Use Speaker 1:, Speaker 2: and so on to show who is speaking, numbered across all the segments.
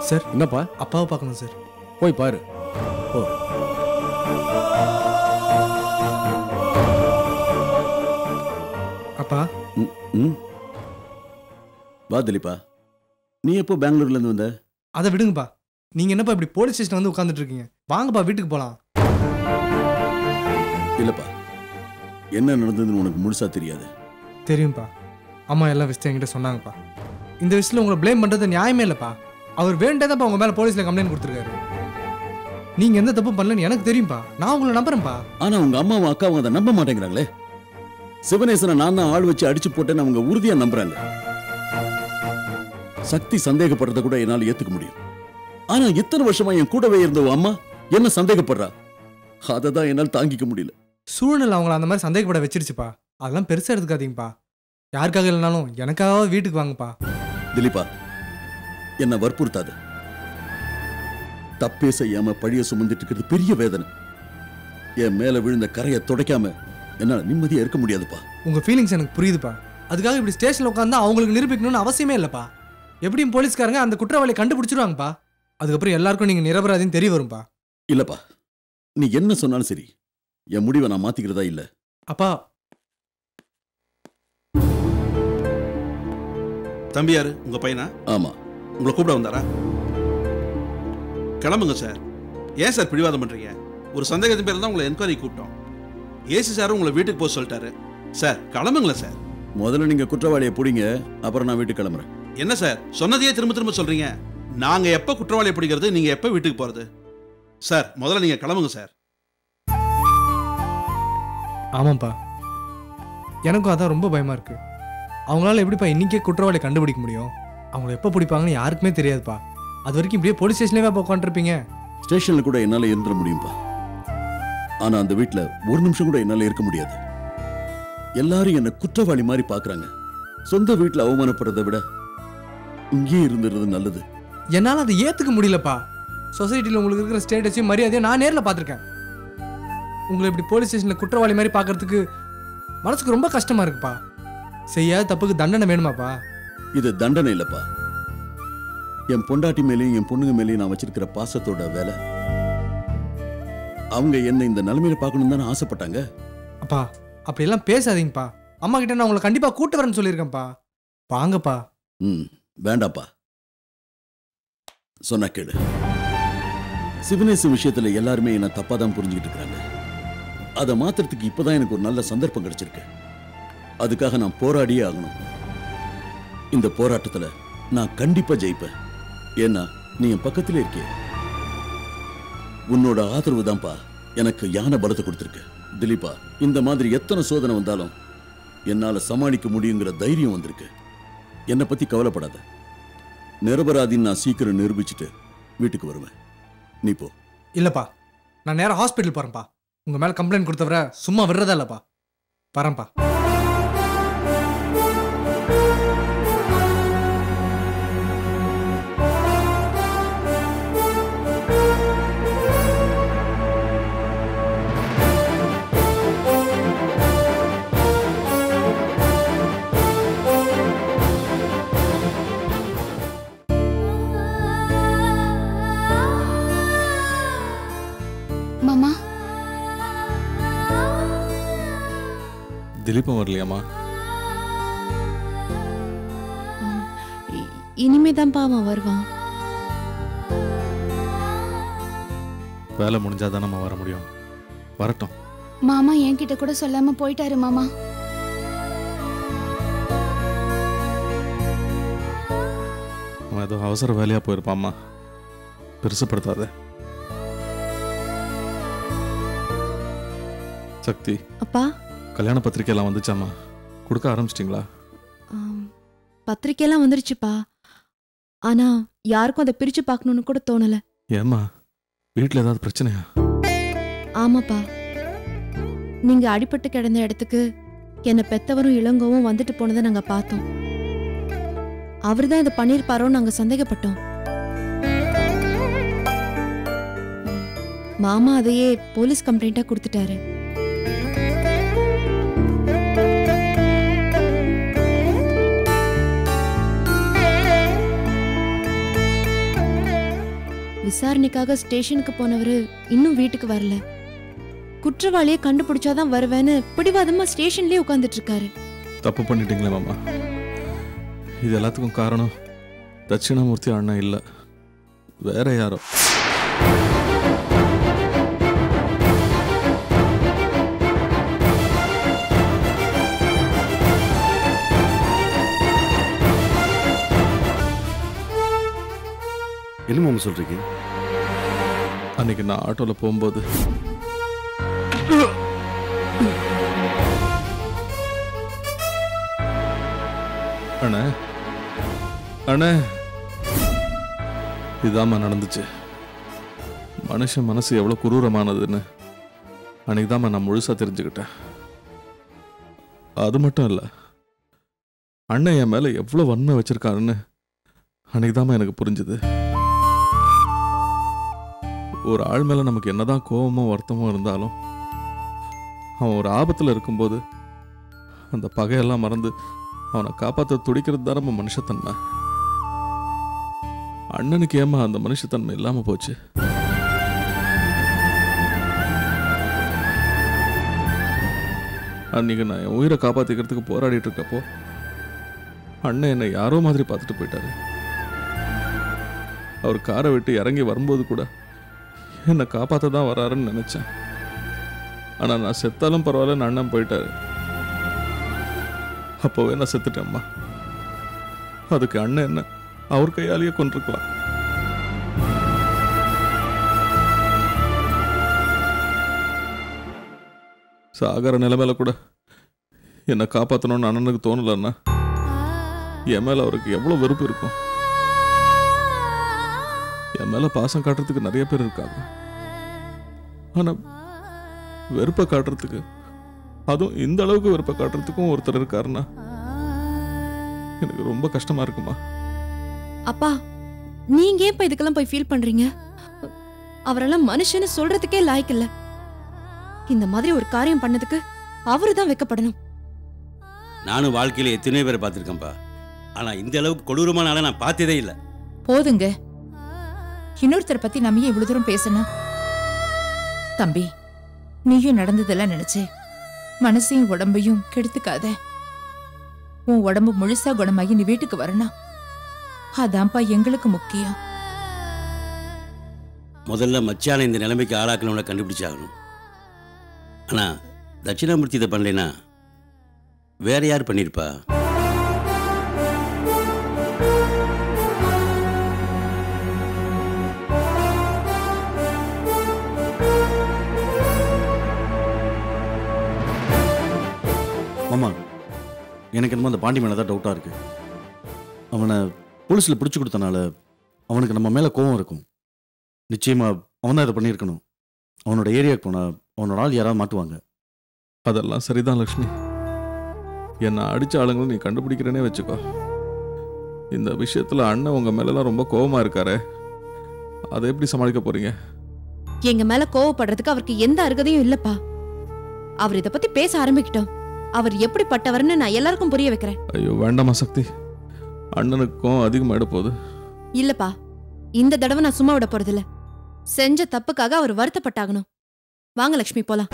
Speaker 1: Sir
Speaker 2: என்னப்பா
Speaker 1: அப்பாவை பார்க்கணும் சார்
Speaker 2: போய் பாரு ஓ
Speaker 1: அப்பா
Speaker 3: ம், ம் வா திலீப்பா நீ எப்போ பெங்களூர்ல இருந்து வந்த
Speaker 1: அதை விடுங்கப்பா நீங்க என்னப்பா இப்படி போலீஸ் ஸ்டேஷன் வந்து உட்காந்துட்டு இருக்கீங்க வாங்கப்பா வீட்டுக்கு போலாம்
Speaker 3: இல்லப்பா என்ன நடந்ததுன்னு உனக்கு முழுசா தெரியாது
Speaker 1: தெரியும்ப்பா அம்மா எல்லா விஷயத்தையும் என்கிட்ட சொன்னாங்கப்பா இந்த விஷயத்தில் உங்களை ப்ளேம் பண்ணுறது நியாயமே இல்லைப்பா அவர் வேண்டதாப்பா உங்க மேலே போலீஸில் கம்ப்ளைண்ட் கொடுத்துருக்காரு நீங்கள் எந்த தப்பும் பண்ணலன்னு எனக்கு தெரியும்ப்பா நான் உங்களை நம்புறேன்ப்பா
Speaker 3: ஆனா உங்க அம்மாவும் அக்காவும் அதை நம்ப மாட்டேங்கிறாங்களே சிவனேசனை நான் தான் ஆள் வச்சு அடிச்சு போட்டேன்னு அவங்க உறுதியா நம்புறாங்க சக்தி சந்தேகப்படுறத கூட என்னால ஏத்துக்க முடியும் ஆனா இத்தனை வருஷமா என் கூடவே இருந்த உன் அம்மா என்ன சந்தேகப்படுறா அதை தான் என்னால் தாங்கிக்க முடியல
Speaker 1: சூழ்நிலை அவங்கள அந்த மாதிரி சந்தேகப்பட வச்சிருச்சுப்பா அதெல்லாம் பெருசாக எடுத்துக்காதீங்கப்பா யாருக்காக இல்லைனாலும் எனக்காக வீட்டுக்கு வாங்கப்பா
Speaker 3: திலீபா என்ன வற்புறுத்தாத தப்பே செய்யாம பழிய சுமந்துட்டு இருக்கிறது பெரிய வேதனை என் மேல விழுந்த கரையை துடைக்காம என்னால நிம்மதியா இருக்க முடியாதுப்பா
Speaker 1: உங்கள் ஃபீலிங்ஸ் எனக்கு புரியுதுப்பா அதுக்காக இப்படி ஸ்டேஷனில் உட்காந்தா அவங்களுக்கு நிரூபிக்கணும்னு அவசியமே இல்லைப்பா எப்படியும் போலீஸ்காரங்க அந்த குற்றவாளியை கண்டுபிடிச்சிருவாங்கப்பா அதுக்கப்புறம் எல்லாருக்கும் நீங்கள் நிரபராதின்னு தெரிய வரும்ப்பா
Speaker 3: இல்லப்பா நீ என்ன சொன்னாலும் சரி என் முடிவை நான் மாத்திக்கிறதா இல்ல
Speaker 1: அப்பா
Speaker 4: தம்பி யாரு உங்க பையனா
Speaker 3: ஆமா
Speaker 4: உங்களை கூப்பிட வந்தாரா கிளம்புங்க சார் ஏன் சார் பிடிவாதம் பண்றீங்க ஒரு சந்தேகத்தின் பேர்ல தான் உங்களை என்கொயரி கூப்பிட்டோம் ஏசி சார் உங்களை வீட்டுக்கு போக சொல்லிட்டாரு சார் கிளம்புங்களேன் சார்
Speaker 3: முதல்ல நீங்க குற்றவாளியை பிடிங்க அப்புறம் நான் வீட்டுக்கு கிளம்புறேன்
Speaker 4: என்ன சார் சொன்னதையே திரும்ப திரும்ப சொல்றீங்க நாங்க எப்ப குற்றவாளியை பிடிக்கிறது நீங்க எப்ப வீட்டுக்கு போறது சார் முதல்ல நீங்க கிளம்புங்க சார்
Speaker 1: ஆமாம்ப்பா எனக்கும் அதான் ரொம்ப பயமா இருக்கு அவங்களால எப்படிப்பா இன்னைக்கே குற்றவாளியை கண்டுபிடிக்க முடியும் அவங்கள எப்போ பிடிப்பாங்கன்னு யாருக்குமே தெரியாதுப்பா அது வரைக்கும் இப்படியே போலீஸ் ஸ்டேஷன்லேயே உட்காந்துருப்பீங்க
Speaker 3: ஸ்டேஷன்ல கூட என்னால இருந்துட முடியும்பா ஆனா அந்த வீட்ல ஒரு நிமிஷம் கூட என்னால இருக்க முடியாது எல்லாரும் என்ன குற்றவாளி மாதிரி பாக்குறாங்க சொந்த வீட்ல அவமானப்படுறதை விட இங்கேயே இருந்துறது நல்லது
Speaker 1: என்னால் அதை ஏற்றுக்க முடியலப்பா சொசைட்டியில் உங்களுக்கு இருக்கிற ஸ்டேட்டஸையும் மரியாதையும் நான் நேரில் பார்த்துருக்கேன் உங்களை இப்படி போலீஸ் ஸ்டேஷனில் குற்றவாளி மாதிரி பார்க்கறதுக்கு மனசுக்கு ரொம்ப கஷ்டமா இருக்குப்பா செய்யாத தப்புக்கு தண்டனை வேணுமாப்பா
Speaker 3: இது தண்டனை இல்லப்பா என் பொண்டாட்டி மேலேயும் என் பொண்ணுங்க மேலேயும் நான் வச்சிருக்கிற பாசத்தோட வேலை அவங்க என்ன இந்த நிலைமையில பார்க்கணும் தானே ஆசைப்பட்டாங்க
Speaker 1: அப்பா அப்படியெல்லாம் பேசாதீங்கப்பா அம்மா கிட்ட நான் உங்களை கண்டிப்பாக கூட்டு வரேன்னு சொல்லியிருக்கேன்ப்பா வாங்கப்பா
Speaker 3: ம் வேண்டாப்பா சொன்னா கேளு சிவனேசு விஷயத்துல எல்லாருமே என்ன தப்பா தான் புரிஞ்சுக்கிட்டு இருக்காங்க அதை மாத்துறதுக்கு இப்பதான் எனக்கு ஒரு நல்ல சந்தர்ப்பம் கிடைச்சிருக்கு அதுக்காக நான் போராடியே ஆகணும் இந்த போராட்டத்துல நான் கண்டிப்பா ஜெயிப்பேன் ஏன்னா நீ என் பக்கத்திலே இருக்கியே உன்னோட ஆதரவு தான்ப்பா எனக்கு யானை பலத்தை கொடுத்துருக்கு திலீபா இந்த மாதிரி எத்தனை சோதனை வந்தாலும் என்னால சமாளிக்க முடியுங்கிற தைரியம் வந்திருக்கு என்னை பத்தி கவலைப்படாத நிரபராதின்னு நான் சீக்கிரம் நிரூபிச்சுட்டு வீட்டுக்கு வருவேன் நீ போ
Speaker 1: இல்லைப்பா நான் நேரா ஹாஸ்பிட்டல் போகிறேன்ப்பா உங்கள் மேலே கம்ப்ளைண்ட் கொடுத்தவரை சும்மா விடுறதா இல்லைப்பா வரேன்ப்பா
Speaker 5: மாமா
Speaker 6: திலீபம் வரலையாம்மா
Speaker 5: இ- இனிமேதான்ப்பா அவன் வருவான்
Speaker 6: வேலை முடிஞ்சா நம்ம வர முடியும் வரட்டும்
Speaker 5: மாமா என்கிட்ட கூட சொல்லாம போயிட்டாரு மாமா
Speaker 6: அவன் ஏதோ அவசர வேலையா போயிருப்பாம்மா பெருசுப்படுத்தாத சக்தி
Speaker 7: அப்பா
Speaker 6: கல்யாண பத்திரிக்கையெல்லாம் வந்துச்சாம்மா கொடுக்க ஆரம்பிச்சிட்டிங்களா
Speaker 7: ஆம், பத்திரிக்கையெல்லாம் வந்துருச்சுப்பா ஆனா யாருக்கும் அதை பிரிச்சு பார்க்கணும்னு கூட தோணல
Speaker 6: ஏம்மா வீட்டில் ஏதாவது பிரச்சனையா
Speaker 7: ஆமாப்பா நீங்க அடிபட்டு கிடந்த இடத்துக்கு என்னை பெத்தவரும் இளங்கோவும் வந்துட்டு போனதை நாங்க பார்த்தோம் அவர்தான் இதை பண்ணிருப்பாரோன்னு நாங்க சந்தேகப்பட்டோம் மாமா அதையே போலீஸ் கம்ப்ளைண்டா கொடுத்துட்டாரு விசாரணைக்காக ஸ்டேஷனுக்கு போனவர் இன்னும் வீட்டுக்கு வரல குற்றவாளியை கண்டுபிடிச்சாதான் வருவேன்னு பிடிவாதமா ஸ்டேஷன்லயே உட்கார்ந்துட்டு இருக்காரு
Speaker 6: தப்பு பண்ணிட்டீங்களே மாமா இது எல்லாத்துக்கும் காரணம் தட்சிணாமூர்த்தி அண்ணா இல்லை வேற யாரோ
Speaker 3: என்ன மாமா சொல்றீங்க
Speaker 6: அன்னைக்கு நான் ஆட்டோவில் போகும்போது அண்ணே அண்ணே இதாம்மா நடந்துச்சு மனுஷன் மனசு எவ்வளோ குரூரமானதுன்னு அன்னைக்கு தாம்மா நான் முழுசாக தெரிஞ்சுக்கிட்டேன் அது மட்டும் இல்லை அண்ணன் என் மேலே எவ்வளோ வன்மை வச்சிருக்காருன்னு அன்னைக்கு தாம்மா எனக்கு புரிஞ்சுது ஒரு ஆள் மேலே நமக்கு என்னதான் கோபமோ வருத்தமோ இருந்தாலும் அவன் ஒரு ஆபத்தில் இருக்கும்போது அந்த பகையெல்லாம் மறந்து அவனை காப்பாற்ற துடிக்கிறது தான் நம்ம மனுஷத்தன்மை அண்ணனுக்கு ஏமா அந்த மனுஷத்தன்மை இல்லாமல் போச்சு அன்னைக்கு நான் என் உயிரை காப்பாற்றிக்கிறதுக்கு போராடிட்டு இருக்கப்போ அண்ணன் என்னை யாரோ மாதிரி பார்த்துட்டு போயிட்டாரு அவர் காரை விட்டு இறங்கி வரும்போது கூட என்னை காப்பாற்ற தான் வராருன்னு நினச்சேன் ஆனால் நான் செத்தாலும் பரவாயில்லன்னு அண்ணன் போயிட்டாரு அப்போவே நான் செத்துட்டேன்மா அதுக்கு அண்ணன் என்ன அவர் கையாலேயே கொண்டிருக்கலாம் சாகர நிலைமையில கூட என்னை காப்பாற்றணும்னு அண்ணனுக்கு தோணலன்னா என் மேல அவருக்கு எவ்வளோ வெறுப்பு இருக்கும் என் மேல பாசம் காட்டுறதுக்கு நிறைய பேர் இருக்காங்க ஆனா வெறுப்பை காட்டுறதுக்கு அதுவும் இந்த அளவுக்கு வெறுப்பை காட்டுறதுக்கும் ஒருத்தர் இருக்காருன்னா எனக்கு ரொம்ப கஷ்டமா இருக்குமா
Speaker 7: அப்பா நீங்க ஏன் இப்ப இதுக்கெல்லாம் போய் ஃபீல் பண்றீங்க அவரெல்லாம் மனுஷன்னு சொல்றதுக்கே லாய்க்கு இல்ல இந்த மாதிரி ஒரு காரியம் பண்ணதுக்கு அவரு தான் வெக்கப்படணும்
Speaker 8: நானும் வாழ்க்கையில எத்தனையோ பேரை பார்த்துருக்கேன்ப்பா ஆனா இந்த அளவுக்கு கொடூரமான ஆளை நான் பார்த்ததே இல்லை
Speaker 9: போதுங்க இன்னொருத்தரை பத்தி நம்ம ஏன் இவ்வளவு தூரம் பேசணும் தம்பி நீயும் நடந்ததெல்லாம் நினைச்சு மனசையும் உடம்பையும் கெடுத்துக்காத உன் உடம்பு முழுசா குணமாகி நீ வீட்டுக்கு வரணும் அதான்ப்பா எங்களுக்கு முக்கியம்
Speaker 8: முதல்ல மச்சானை இந்த நிலைமைக்கு ஆளாக்கணும்னு கண்டுபிடிச்சாகணும் ஆனா தட்சிணாமூர்த்தி இதை பண்ணலைன்னா வேற யார் பண்ணியிருப்பா
Speaker 3: மாமா எனக்கு என்னமோ அந்த பாண்டி மேலே தான் டவுட்டாக இருக்கு அவனை போலீஸில் பிடிச்சி கொடுத்தனால அவனுக்கு நம்ம மேலே கோவம் இருக்கும் நிச்சயமா அவன் தான் இதை பண்ணியிருக்கணும் அவனோட ஏரியாவுக்கு போனால் அவனோட ஆள் யாராவது மாட்டுவாங்க
Speaker 6: அதெல்லாம் சரிதான் லக்ஷ்மி என்னை அடிச்ச ஆளுங்களை நீ கண்டுபிடிக்கிறேனே வச்சுக்கோ இந்த விஷயத்துல அண்ணன் உங்க மேலலாம் ரொம்ப கோவமா இருக்காரே அதை எப்படி சமாளிக்க போறீங்க
Speaker 7: எங்க மேல கோவப்படுறதுக்கு அவருக்கு எந்த அருகதையும் இல்லப்பா அவர் இத பத்தி பேச ஆரம்பிக்கிட்டோம் அவர் எப்படிப்பட்டவர்னு நான் எல்லாருக்கும் புரிய வைக்கிறேன்
Speaker 6: ஐயோ வேண்டாமா சக்தி அண்ணனுக்கும் அதிகமாயிட போகுது
Speaker 7: இல்லப்பா இந்த தடவை நான் சும்மா விட போறதில்ல செஞ்ச தப்புக்காக அவர் வருத்தப்பட்டாகணும் வாங்க லக்ஷ்மி போலாம்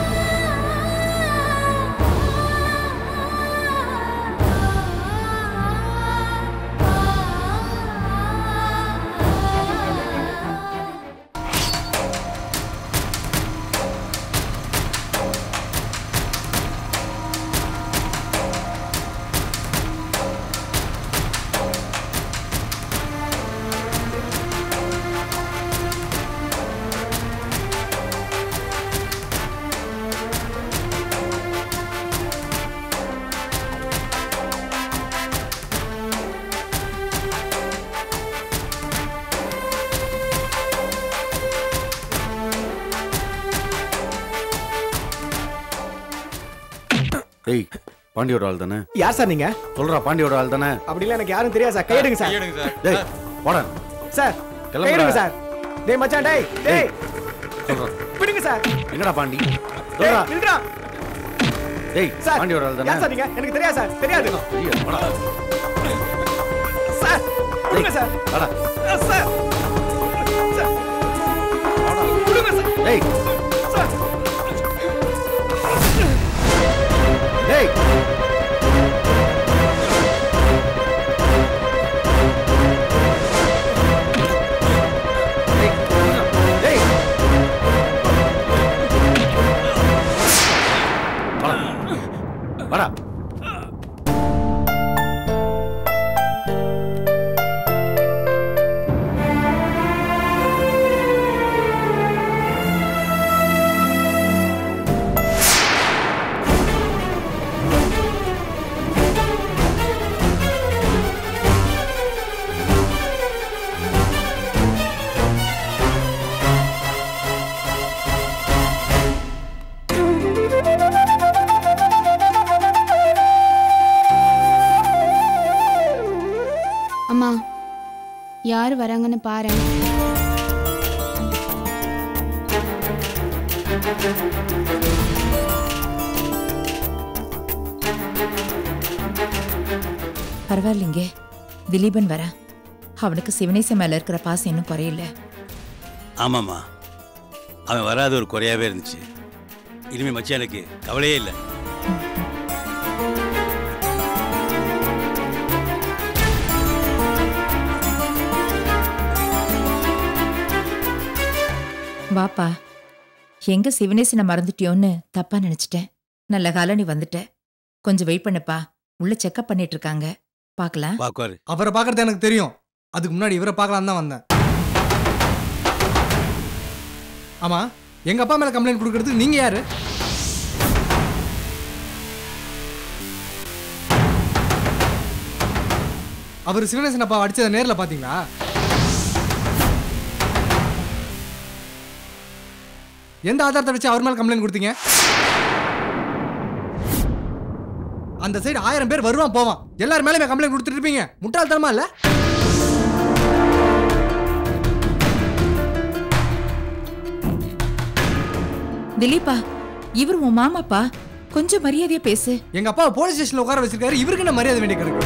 Speaker 3: ஏய் பாண்டியோட ஆள் தானே
Speaker 10: யார் சார் நீங்க
Speaker 3: சொல்றா பாண்டியோட ஆள் தானே
Speaker 10: அப்படிலாம் எனக்கு யாரும் தெரியாது சார் கையெடுங்க சார்
Speaker 3: டேய் வாடா
Speaker 10: சார்
Speaker 3: கிளம்புடா.
Speaker 10: கையெடுங்க சார் டேய் மச்சான் டேய் டேய்
Speaker 3: சொல்றா
Speaker 10: விடுங்க சார்
Speaker 3: எங்கடா பாண்டி
Speaker 10: டேய்
Speaker 3: சொல்றா
Speaker 10: நில்றா
Speaker 3: டேய்
Speaker 10: சார்
Speaker 3: பாண்டியோட ஆள் தானே
Speaker 10: யார் சார் நீங்க எனக்கு தெரியாது சார் தெரியாது
Speaker 3: ஐயா, வாடா.
Speaker 10: சார் விடுங்க சார்
Speaker 3: வாடா
Speaker 10: சார் சார் டேய் டேய் டேய் வாடா
Speaker 5: அம்மா யார் வராங்கன்னு பாரு
Speaker 9: பரவாயில்லைங்க திலீபன் வர அவனுக்கு சிவனேச மேல இருக்கிற பாசம் இன்னும் குறையல
Speaker 8: ஆமாம்மா அவன் வராத ஒரு குறையாவே இருந்துச்சு இனிமே மச்சானுக்கு கவலையே இல்லை
Speaker 9: வாப்பா எங்க சிவனேசனை மறந்துட்டியோன்னு தப்பா நினைச்சிட்டேன் நல்ல காலம் நீ வந்துட்ட கொஞ்சம் வெயிட் பண்ணுப்பா உள்ள செக்அப் பண்ணிட்டு இருக்காங்க பார்க்கலாம்
Speaker 8: பாக்குவாரு
Speaker 1: அவரை பார்க்கறது எனக்கு தெரியும் அதுக்கு முன்னாடி இவரை பார்க்கலாம் தான் வந்தேன் ஆமா எங்க அப்பா மேல கம்ப்ளைண்ட் கொடுக்கறதுக்கு நீங்க யாரு அவர் சிவனேசன் அப்பா அடிச்சதை நேர்ல பாத்தீங்களா எந்த ஆதாரத்தை வச்சு அவர் மேல கம்ப்ளைண்ட் கொடுத்தீங்க அந்த சைடு ஆயிரம் பேர் வருவான் போவான் எல்லார் மேலயுமே கம்ப்ளைண்ட் கொடுத்துட்டு இருப்பீங்க முட்டாள்தனமா இல்ல
Speaker 9: திலீபா இவர் உன் மாமாப்பா கொஞ்சம் மரியாதையா பேசு
Speaker 1: எங்க அப்பா போலீஸ் ஸ்டேஷன்ல உட்கார வச்சிருக்காரு இவருக்கு என்ன மரியாதை வேண்டிய கிடக்கு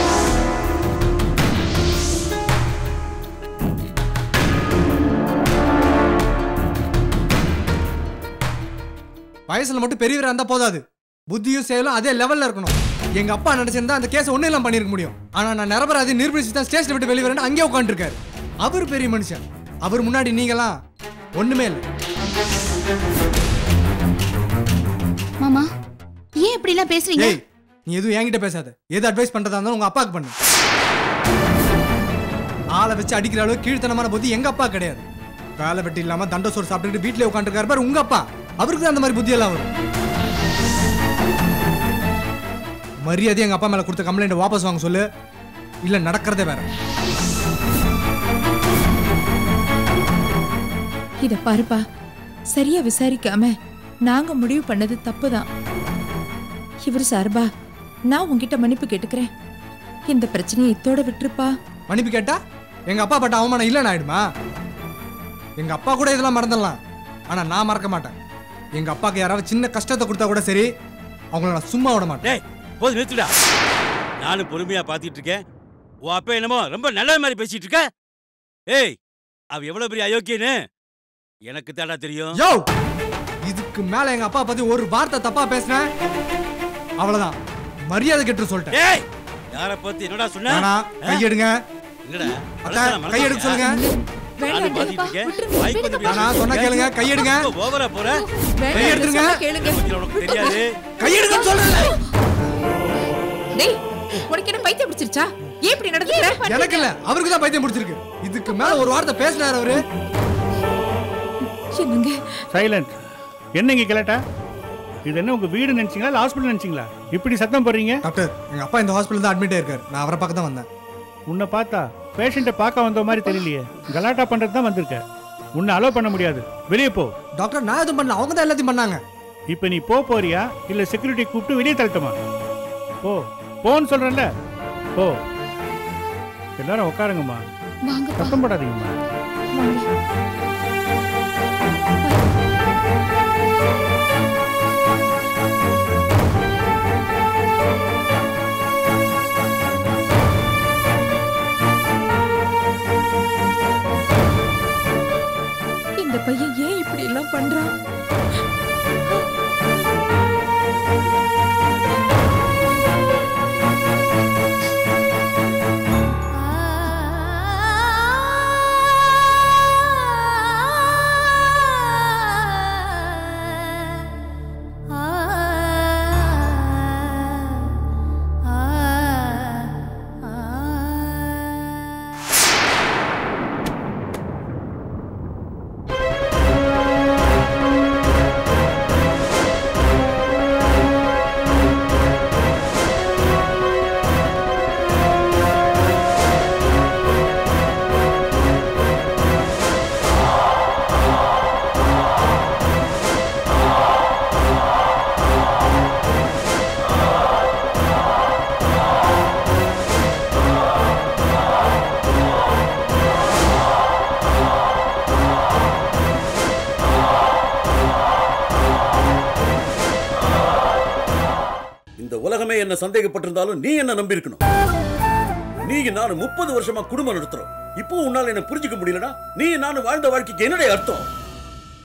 Speaker 1: வயசுல மட்டும் பெரியவரா இருந்தா போதாது புத்தியும் செயலும் அதே லெவல்ல இருக்கணும் எங்க அப்பா நினைச்சிருந்தா அந்த கேஸ் ஒண்ணு இல்லாம பண்ணிருக்க முடியும் ஆனா நான் நிரபராதி நிரூபிச்சு தான் ஸ்டேஷன் விட்டு வெளியே வரேன் அங்கேயே உட்காந்துருக்காரு அவர் பெரிய மனுஷன் அவர் முன்னாடி நீங்களாம் ஒண்ணுமே இல்லை
Speaker 5: மாமா ஏன் இப்படிலாம் பேசுறீங்க
Speaker 1: ஏய் நீ எதுவும் என்கிட்ட பேசாத எது அட்வைஸ் பண்றதா இருந்தாலும் உங்க அப்பாவுக்கு பண்ணு ஆளை வச்சு அடிக்கிற அளவு கீழ்த்தனமான புத்தி எங்க அப்பா கிடையாது வேலை வெட்டி இல்லாம தண்ட சோறு சாப்பிட்டுட்டு வீட்லயே உட்காந்துருக்காரு பாரு உங்க அப்பா அவருக்கு தான் அந்த மாதிரி புத்தி எல்லாம் வரும் மரியாதை எங்க அப்பா மேல கொடுத்த கம்ப்ளைண்ட் வாபஸ் வாங்க சொல்லு இல்ல நடக்கிறதே வேற
Speaker 9: இத பாருப்பா சரியா விசாரிக்காம நாங்க முடிவு பண்ணது தப்புதான் இவர் சார்பா நான் உன்கிட்ட மன்னிப்பு கேட்டுக்கிறேன் இந்த பிரச்சனையை இத்தோட விட்டுருப்பா
Speaker 1: மன்னிப்பு கேட்டா எங்க அப்பா பட்ட அவமானம் இல்லைன்னு ஆயிடுமா எங்க அப்பா கூட இதெல்லாம் மறந்துடலாம் ஆனா நான் மறக்க மாட்டேன் எங்க அப்பாக்கு யாராவது சின்ன கஷ்டத்தை கொடுத்தா கூட சரி அவங்கள நான் சும்மா விட மாட்டேன்
Speaker 8: டேய் போது நிறுத்துடா நானும் பொறுமையா பார்த்துட்டு இருக்கேன் உன் அப்பா என்னமோ ரொம்ப நல்ல மாதிரி பேசிட்டு இருக்க ஏய் அவ எவ்வளவு பெரிய அயோக்கியன்னு எனக்கு தாடா தெரியும்
Speaker 1: யோ இதுக்கு மேல எங்க அப்பா பத்தி ஒரு வார்த்தை தப்பா பேசினேன் அவ்வளவுதான் மரியாதை கெட்டு சொல்லிட்டேன்
Speaker 8: ஏய் யார பத்தி என்னடா சொன்ன
Speaker 1: வேணா கையெடுங்க
Speaker 8: என்னடா
Speaker 1: அக்கா, கையெடுக்க சொல்லுங்க
Speaker 8: நானும் பார்த்துட்டு இருக்கேன் வாய்க்கு வந்து
Speaker 1: வேணா, சொன்னா கேளுங்க, கையெடுங்க.
Speaker 8: ஓவரா போற
Speaker 1: கையெடுத்துருங்க
Speaker 9: கேளுங்க
Speaker 8: பத்தி உனக்கு தெரியாது
Speaker 1: கையெடுங்கன்னு சொல்றேன்
Speaker 9: டேய் உனக்கு என்ன பைத்தியம் பிடிச்சிருச்சா ஏன் இப்படி நடந்துக்கிற
Speaker 1: எனக்கு இல்ல அவருக்கு தான் பைத்தியம் பிடிச்சிருக்கு இதுக்கு மேல ஒரு வார்த்தை பேசினாரு அவரு
Speaker 9: என்னங்க
Speaker 11: சைலண்ட் என்னங்க கிளட்டா இது என்ன உங்க வீடு நினைச்சீங்களா இல்ல ஹாஸ்பிட்டல் நினைச்சீங்களா இப்படி சத்தம் போடுறீங்க
Speaker 1: டாக்டர் எங்க அப்பா இந்த ஹாஸ்பிட்டல் தான் அட்மிட் ஆயிருக்காரு நான் அவரை பார்க்க தான் வந்தேன்
Speaker 11: உன்னை பார்த்தா பேஷண்ட்டை பார்க்க வந்த மாதிரி தெரியலையே கலாட்டா பண்றது தான் வந்திருக்க உன்னை அலோவ் பண்ண முடியாது வெளியே போ
Speaker 1: டாக்டர் நான் எதுவும் பண்ணல அவங்க தான் எல்லாத்தையும் பண்ணாங்க
Speaker 11: இப்போ நீ போ போறியா இல்ல செக்யூரிட்டி கூப்பிட்டு வெளியே தள்ளட்டுமா போ போன்னு சொல்றேன்ல போ எல்லாரும் உட்காருங்கம்மா
Speaker 5: வாங்கப்பா
Speaker 11: சத்தம் போடாதீங்கம்மா
Speaker 9: இந்த பையன் ஏன் இப்படி
Speaker 3: உண்மை என்ன சந்தேகப்பட்டிருந்தாலும் நீ என்ன நம்பி இருக்கணும் நீ நானும் முப்பது வருஷமா குடும்பம் நடத்துறோம் இப்போ உன்னால என்ன புரிஞ்சுக்க முடியலனா நீ நானும் வாழ்ந்த வாழ்க்கைக்கு என்னடைய அர்த்தம்